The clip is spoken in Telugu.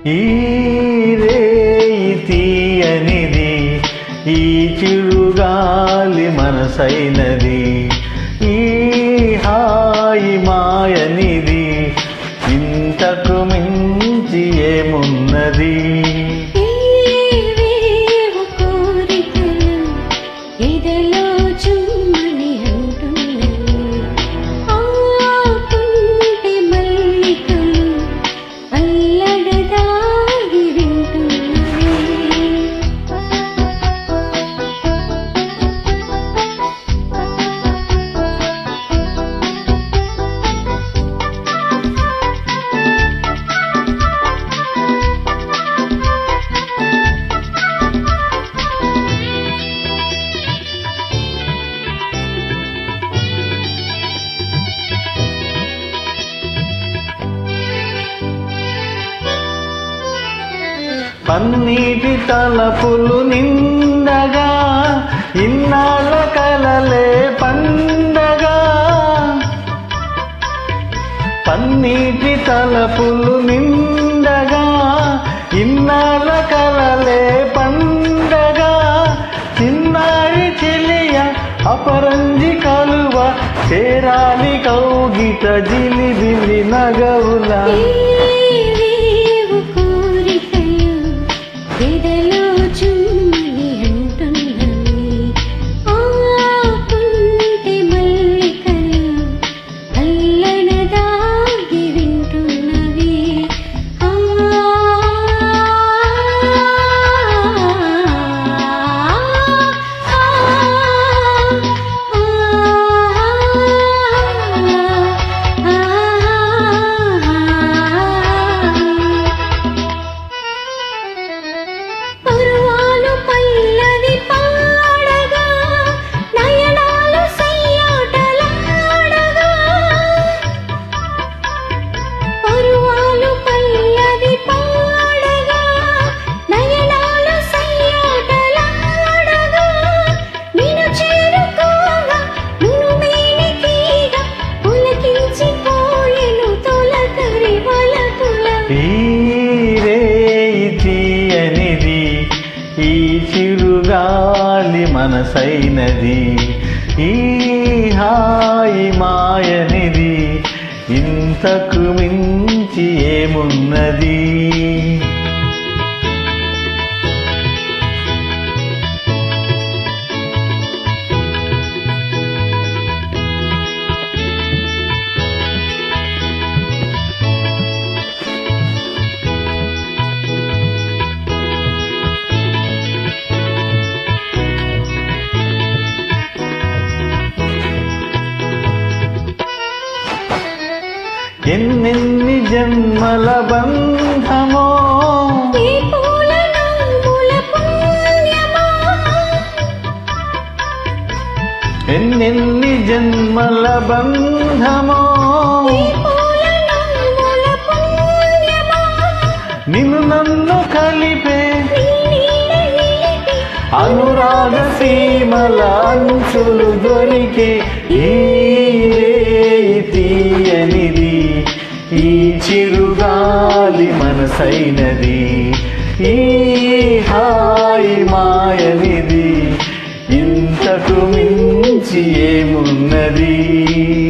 ఈ రేయి తీయనిది ఈ చిరుగాలి మనసైనది ఈ హాయి మాయనిది ఇంతకు మించి ఏమున్నది ఏవేవో కోరికలు ఎదలో చుమ్మని అంటున్నవి ఆకుంటే మల్లికలు అల్లడదాగి వింటున్నవి పన్నీటి తలపులు నిండగా ఇన్నాళ్ళ కలలే పండగా పన్నీటి తలపులు నిండగా ఇన్నాళ్ళ కలలే పండగా చిన్నారి చెలియ అపరంజి కలువ చేరాలి కౌగిట జిలిబిలి నగవులా ఏవేవో కోరికలు ఎదలో చుమ్మని అంటున్నవి ఆకుంటే మల్లికలు అల్లడదాగి వింటున్నవి ఆ పరువాలు పల్లవి పాడగా నయనాలు సయ్యాటలాడగా పరువాలు పల్లవి పాడగా నయనాలు సయ్యాటలాడగా నిన్ను చేరుకోగా నును మేనికీగా పులకించిపోయెను తొలకరి వలపుల ఈ రేయి తీయనిది ఈ చిరుగాలి మనసైనది ఈ హాయి మాయనిది ఇంతకు మించి ఏమున్నది ఎన్నెన్ని జన్మల బంధమో ఈ పూల నవ్వుల పుణ్యమా ఎన్నెన్ని జన్మల బంధమో ఈ పూల నవ్వుల పుణ్యమా నిన్ను నన్ను కలిపే నీ నీడ నిలిపి అనురాగ సీమల అంచులు దొరికే ఈ రేయి తీయనిది ఈ చిరుగాలి మనసైనది ఈ హాయి మాయనిది ఇంతకు మించి ఏమున్నది